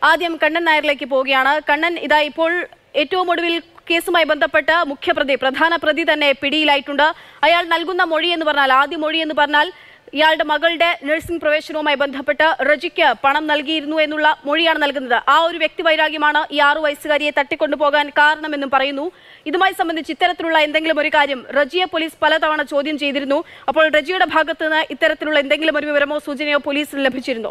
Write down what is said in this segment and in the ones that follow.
ആദ്യം കണ്ണൻ നായരിലേക്ക് പോവുകയാണ് കണ്ണൻ ഇതാ ഇപ്പോൾ ഏറ്റവും ഒടുവിൽ കേസുമായി ബന്ധപ്പെട്ട് മുഖ്യപ്രതി പ്രധാന പ്രതി തന്നെ പിടിയിലായിട്ടുണ്ട് അയാൾ നൽകുന്ന മൊഴി എന്ന് പറഞ്ഞാൽ ആദ്യ മൊഴി എന്ന് പറഞ്ഞാൽ ഇയാളുടെ മകളുടെ നഴ്സിംഗ് പ്രവേശനവുമായി ബന്ധപ്പെട്ട് റജിക്ക് പണം നൽകിയിരുന്നു എന്നുള്ള മൊഴിയാണ് നൽകുന്നത് ആ ഒരു വ്യക്തി വൈരാഗ്യമാണ് ഈ ആറു വയസ്സുകാരിയെ തട്ടിക്കൊണ്ടുപോകാൻ കാരണമെന്നും പറയുന്നു ഇതുമായി സംബന്ധിച്ച് ഇത്തരത്തിലുള്ള എന്തെങ്കിലും ഒരു കാര്യം റജിയെ പോലീസ് പലതവണ ചോദ്യം ചെയ്തിരുന്നു അപ്പോൾ റജിയുടെ ഭാഗത്ത് നിന്ന് ഇത്തരത്തിലുള്ള എന്തെങ്കിലും ഒരു വിവരമോ സൂചനയോ പോലീസിന് ലഭിച്ചിരുന്നോ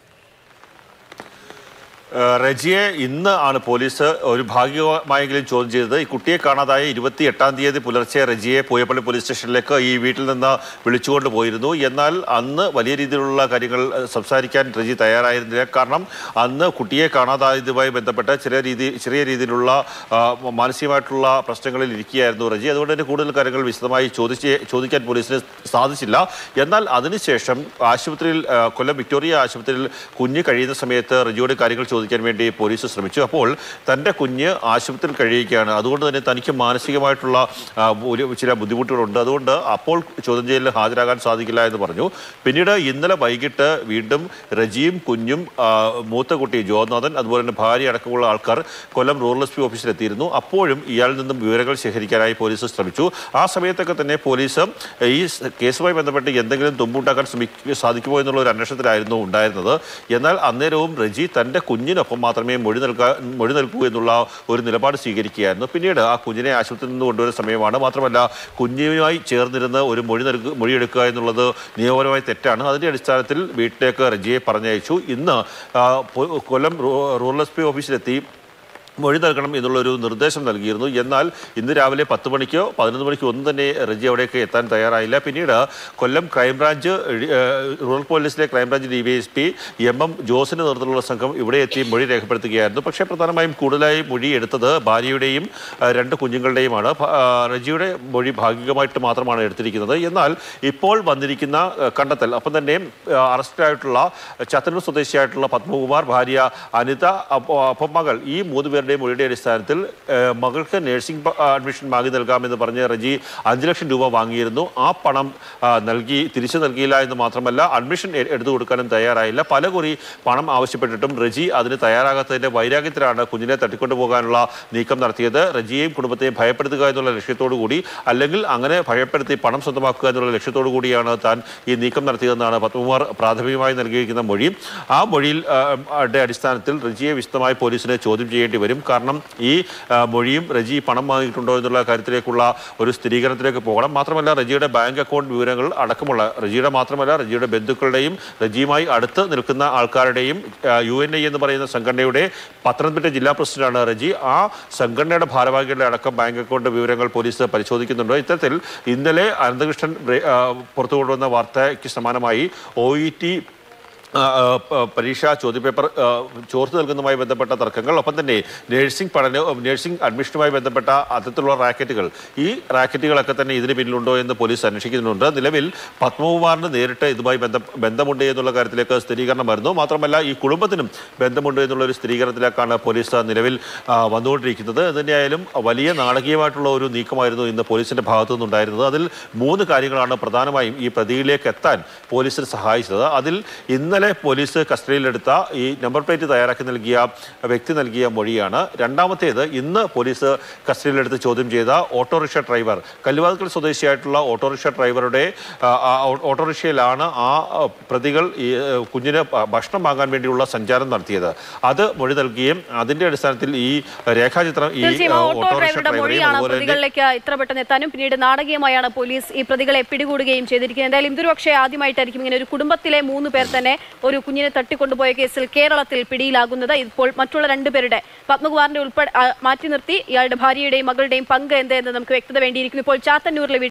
ഏഹ് റജിയെ ഇന്ന് ആണ് പോലീസ് ഒരു ഭാഗികമായെങ്കിലും ചോദ്യം ചെയ്തത് ഈ കുട്ടിയെ കാണാതായ ഇരുപത്തി എട്ടാം തീയതി പുലർച്ചെ റജിയെ പൂയപ്പള്ളി പോലീസ് സ്റ്റേഷനിലേക്ക് ഈ വീട്ടിൽ നിന്ന് വിളിച്ചുകൊണ്ട് പോയിരുന്നു എന്നാൽ അന്ന് വലിയ രീതിയിലുള്ള കാര്യങ്ങൾ ഏഹ്, സംസാരിക്കാൻ റജി തയ്യാറായിരുന്നില്ല കാരണം അന്ന് കുട്ടിയെ കാണാതായതുമായി ബന്ധപ്പെട്ട് ചെറിയ രീതി ചെറിയ രീതിയിലുള്ള ആ, മാനസികമായിട്ടുള്ള പ്രശ്നങ്ങളിൽ ഇരിക്കുകയായിരുന്നു റജി അതുകൊണ്ട് തന്നെ കൂടുതൽ കാര്യങ്ങൾ വിശദമായി ചോദിച്ച് ചോദിക്കാൻ പോലീസിന് സാധിച്ചില്ല എന്നാൽ അതിനുശേഷം ആശുപത്രിയിൽ ആ, കൊല്ലം വിക്ടോറിയ ആശുപത്രിയിൽ കുഞ്ഞ് കഴിയുന്ന സമയത്ത് റജിയോട് കാര്യങ്ങൾ ചോദിക്കാൻ വേണ്ടി പോലീസ് ശ്രമിച്ചു അപ്പോൾ തൻ്റെ കുഞ്ഞ് ആശുപത്രിയിൽ കഴിയുകയാണ് അതുകൊണ്ട് തന്നെ തനിക്ക് മാനസികമായിട്ടുള്ള ആ, ഒരു ചില ബുദ്ധിമുട്ടുകളുണ്ട് അതുകൊണ്ട് അപ്പോൾ ചോദ്യം ചെയ്യലിൽ ഹാജരാകാൻ സാധിക്കില്ല എന്ന് പറഞ്ഞു പിന്നീട് ഇന്നലെ വൈകിട്ട് വീണ്ടും റജിയും കുഞ്ഞും ആ, മൂത്ത കുട്ടി ജോനാഥൻ അതുപോലെ തന്നെ ഭാര്യ അടക്കമുള്ള ആൾക്കാർ കൊല്ലം റൂറൽ എസ് പി ഓഫീസിലെത്തിയിരുന്നു അപ്പോഴും ഇയാളിൽ നിന്നും വിവരങ്ങൾ ശേഖരിക്കാനായി പോലീസ് ശ്രമിച്ചു ആ സമയത്തൊക്കെ തന്നെ പോലീസ് ഈ സ് കേസുമായി ബന്ധപ്പെട്ട് എന്തെങ്കിലും തുമ്പുണ്ടാക്കാൻ ശ്രമിക്കുക സാധിക്കുമോ എന്നുള്ള ഒരു അന്വേഷണത്തിലായിരുന്നു ഉണ്ടായിരുന്നത് എന്നാൽ അന്നേരവും റജി തൻ്റെ കുഞ്ഞിനൊപ്പം മാത്രമേ മൊഴി നൽകാൻ മൊഴി നൽകൂ എന്നുള്ള ഒരു നിലപാട് സ്വീകരിക്കുകയായിരുന്നു പിന്നീട് ആ കുഞ്ഞിനെ ആശുപത്രിയിൽ നിന്ന് കൊണ്ടുവരുന്ന സമയമാണ് മാത്രമല്ല കുഞ്ഞുമായി ചേർന്നിരുന്ന് ഒരു മൊഴി നൽകു മൊഴിയെടുക്കുക എന്നുള്ളത് നിയമപരമായി തെറ്റാണ് അതിൻ്റെ അടിസ്ഥാനത്തിൽ വീട്ടിലേക്ക് റജിയെ പറഞ്ഞയച്ചു ഇന്ന് ആ, പൊ- കൊല്ലം റൂ- റൂറൽ എസ് പി ഓഫീസിലെത്തി മൊഴി നൽകണം എന്നുള്ളൊരു നിർദ്ദേശം നൽകിയിരുന്നു എന്നാൽ ഇന്ന് രാവിലെ പത്ത് മണിക്കോ പതിനൊന്ന് മണിക്കോ ഒന്നും തന്നെ റജി അവിടേക്ക് എത്താൻ തയ്യാറായില്ല പിന്നീട് കൊല്ലം ക്രൈംബ്രാഞ്ച് ഏഹ്, റൂറൽ പോലീസിലെ crime branch D Y S P M M ജോസിന്റെ നേതൃത്വത്തിലുള്ള സംഘം ഇവിടെ എത്തി മൊഴി രേഖപ്പെടുത്തുകയായിരുന്നു പക്ഷേ പ്രധാനമായും കൂടുതലായി മൊഴി എടുത്തത് ഭാര്യയുടെയും ആ, രണ്ട് കുഞ്ഞുങ്ങളുടെയുമാണ് ഭ- ആ, റജിയുടെ മൊഴി ഭാഗികമായിട്ട് മാത്രമാണ് എടുത്തിരിക്കുന്നത് എന്നാൽ ഇപ്പോൾ വന്നിരിക്കുന്ന ആ, കണ്ടെത്തൽ അപ്പം തന്നെ ആ, അറസ്റ്റിലായിട്ടുള്ള ചത്തന്നൂർ സ്വദേശിയായിട്ടുള്ള പത്മകുമാർ ഭാര്യ അനിത അപ്പ- അപ്പം മകൾ ഈ മൂന്ന് പേരുടെയും മൊഴിയുടെ അടിസ്ഥാനത്തിൽ ഏഹ്, മകൾക്ക് നഴ്സിംഗ് പ- അഡ്മിഷൻ വാങ്ങി നൽകാമെന്ന് പറഞ്ഞ് റജി അഞ്ച് ലക്ഷം രൂപ വാങ്ങിയിരുന്നു ആ പണം ആ, നൽകി തിരിച്ചു നൽകിയില്ല എന്ന് മാത്രമല്ല അഡ്മിഷൻ എ- എടുത്തു കൊടുക്കാനും തയ്യാറായില്ല പല കുറി പണം ആവശ്യപ്പെട്ടിട്ടും റജി അതിന് തയ്യാറാകാത്തതിന്റെ വൈരാഗ്യത്തിലാണ് കുഞ്ഞിനെ തട്ടിക്കൊണ്ടു പോകാനുള്ള നീക്കം നടത്തിയത് റജിയെയും കുടുംബത്തെയും ഭയപ്പെടുത്തുക എന്നുള്ള ലക്ഷ്യത്തോടു കൂടി അല്ലെങ്കിൽ അങ്ങനെ ഭയപ്പെടുത്തി പണം സ്വന്തമാക്കുക എന്നുള്ള ലക്ഷ്യത്തോടു കൂടിയാണ് താൻ ഈ നീക്കം നടത്തിയതെന്നാണ് പത്മകുമാർ പ്രാഥമികമായി നൽകിയിരിക്കുന്ന മൊഴി ആ മൊഴിയിൽ ആ, യുടെ അടിസ്ഥാനത്തിൽ റജിയെ വിശദമായി പോലീസിനെ ചോദ്യം ചെയ്യേണ്ടി വരും കാരണം ഈ ആ, മൊഴിയും റജി പണം വാങ്ങിയിട്ടുണ്ടോ എന്നുള്ള കാര്യത്തിലേക്കുള്ള ഒരു സ്ഥിരീകരണത്തിലേക്ക് പോകണം മാത്രമല്ല റജിയുടെ ബാങ്ക് അക്കൗണ്ട് വിവരങ്ങൾ അടക്കമുള്ള റജിയുടെ മാത്രമല്ല റജിയുടെ ബന്ധുക്കളുടെയും റജിയുമായി അടുത്ത് നിൽക്കുന്ന ആൾക്കാരുടെയും യു എൻ ഐ എന്ന് പറയുന്ന സംഘടനയുടെ പത്തനംതിട്ട ജില്ലാ പ്രസിഡന്റാണ് റജി ആ സംഘടനയുടെ ഭാരവാഹികളുടെ അടക്കം ബാങ്ക് അക്കൗണ്ട് വിവരങ്ങൾ പോലീസ് പരിശോധിക്കുന്നുണ്ട് ഇത്തരത്തിൽ ഇന്നലെ അനന്തകൃഷ്ണൻ ബ്രേ- ആ, പുറത്തു കൊണ്ടുവന്ന വാർത്തയ്ക്ക് സമാനമായി ഒ ഇ ടി ആ, ആ, പ- പരീക്ഷാ ചോദ്യപേപ്പർ ആ, ചോർത്ത് നൽകുന്നതുമായി ബന്ധപ്പെട്ട തർക്കങ്ങൾ ഒപ്പം തന്നെ നഴ്സിംഗ് പഠന നഴ്സിംഗ് അഡ്മിഷനുമായി ബന്ധപ്പെട്ട അത്തരത്തിലുള്ള റാക്കറ്റുകൾ ഈ റാക്കറ്റുകളൊക്കെ തന്നെ ഇതിന് പിന്നിലുണ്ടോ എന്ന് പോലീസ് അന്വേഷിക്കുന്നുണ്ട് നിലവിൽ പത്മകുമാറിന് നേരിട്ട് ഇതുമായി ബന്ധം ബന്ധമുണ്ട് എന്നുള്ള കാര്യത്തിലേക്ക് സ്ഥിരീകരണം വരുന്നു മാത്രമല്ല ഈ കുടുംബത്തിനും ബന്ധമുണ്ട് എന്നുള്ള ഒരു സ്ഥിരീകരണത്തിലേക്കാണ് പോലീസ് നിലവിൽ ആ, വന്നുകൊണ്ടിരിക്കുന്നത് എന്തിനായാലും വലിയ നാടകീയമായിട്ടുള്ള ഒരു നീക്കമായിരുന്നു ഇന്ന് പോലീസിന്റെ ഭാഗത്തു നിന്നുണ്ടായിരുന്നത് അതിൽ മൂന്ന് കാര്യങ്ങളാണ് പ്രധാനമായും ഈ പ്രതിയിലേക്ക് എത്താൻ പോലീസിന് സഹായിച്ചത് അതിൽ ഇന്നലെ പോലീസ് കസ്റ്റഡിയിലെടുത്ത ഈ നമ്പർ പ്ലേറ്റ് തയ്യാറാക്കി നൽകിയ വ്യക്തി നൽകിയ മൊഴിയാണ് രണ്ടാമത്തേത് ഇന്ന് പോലീസ് കസ്റ്റഡിയിലെടുത്ത് ചോദ്യം ചെയ്ത ഓട്ടോറിക്ഷ ഡ്രൈവർ കല്ലുവാതുക്കൽ സ്വദേശിയായിട്ടുള്ള ഓട്ടോറിക്ഷ ഡ്രൈവറുടെ ആ, ആ, ഓ- ഓട്ടോറിക്ഷയിലാണ് ആ ആ, പ്രതികൾ ഈ ആ, കുഞ്ഞിന് ഭ- ഭക്ഷണം വാങ്ങാൻ വേണ്ടിയുള്ള സഞ്ചാരം നടത്തിയത് അത് മൊഴി നൽകുകയും അതിന്റെ അടിസ്ഥാനത്തിൽ ഈ രേഖാചിത്രം ഈ തീർച്ചയായും ആ ആ, ഓട്ടോ ഓട്ടോറിക്ഷ ഡ്രൈവറുടെ ഡ്രൈവറെയും മൊഴിയാണ് അതുപോലെ തന്നെ പ്രതികളിലേക്ക് ഇത്ര പെട്ടെന്ന് എത്താനും പിന്നീട് നാടകീയമായാണ് പോലീസ് ഈ പ്രതികളെ പിടികൂടുകയും ചെയ്തിരിക്കുന്നത് എന്തായാലും ഇതൊരു പക്ഷേ ആദ്യമായിട്ടായിരിക്കും ഇങ്ങനെ ഒരു കുടുംബത്തിലെ മൂന്ന് പേർ തന്നെ ഒരു കുഞ്ഞിനെ തട്ടിക്കൊണ്ടുപോയ കേസിൽ കേരളത്തിൽ പിടിയിലാകുന്നത് ഇപ്പോൾ മറ്റുള്ള രണ്ടുപേരുടെ പത്മകുമാറിന്റെ ഉൾപ്പെടെ ആ, മാറ്റി നിർത്തി ഇയാളുടെ ഭാര്യയുടെയും മകളുടെയും പങ്ക് എന്ത് എന്ന് നമുക്ക് വ്യക്തത വേണ്ടിയിരിക്കുന്നു ഇപ്പോൾ ചാത്തന്നൂരിലെ